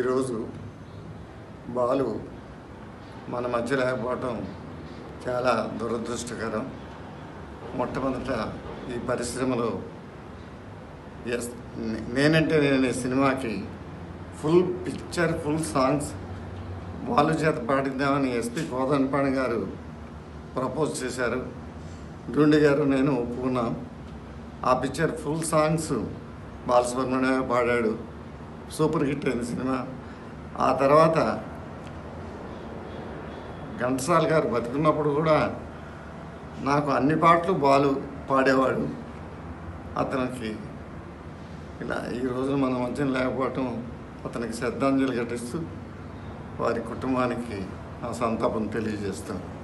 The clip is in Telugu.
ఈరోజు బాలు మన మధ్య లేకపోవటం చాలా దురదృష్టకరం మొట్టమొదట ఈ పరిశ్రమలో ఎస్ నే- నేనంటే నేను ఈ సినిమాకి full picture full songs Balu చేత పాడిద్దామని ఎస్పి కోదన్పాణి గారు ప్రపోజ్ చేశారు గుండె గారు నేను ఒప్పుకున్నాం ఆ పిక్చర్ ఫుల్ సాంగ్స్ బాలసుబ్రహ్మణ్యం పాడాడు సూపర్ హిట్ అయింది సినిమా ఆ తర్వాత ఘంటసాల గారు బతుకున్నప్పుడు కూడా నాకు అన్ని పాటలు బాలు పాడేవాడు అతనికి ఇలా ఈ రోజు మన మధ్య లేకపోవటం అతనికి శ్రద్ధాంజలి ఘటిస్తూ వారి కుటుంబానికి నా సంతాపం తెలియజేస్తాను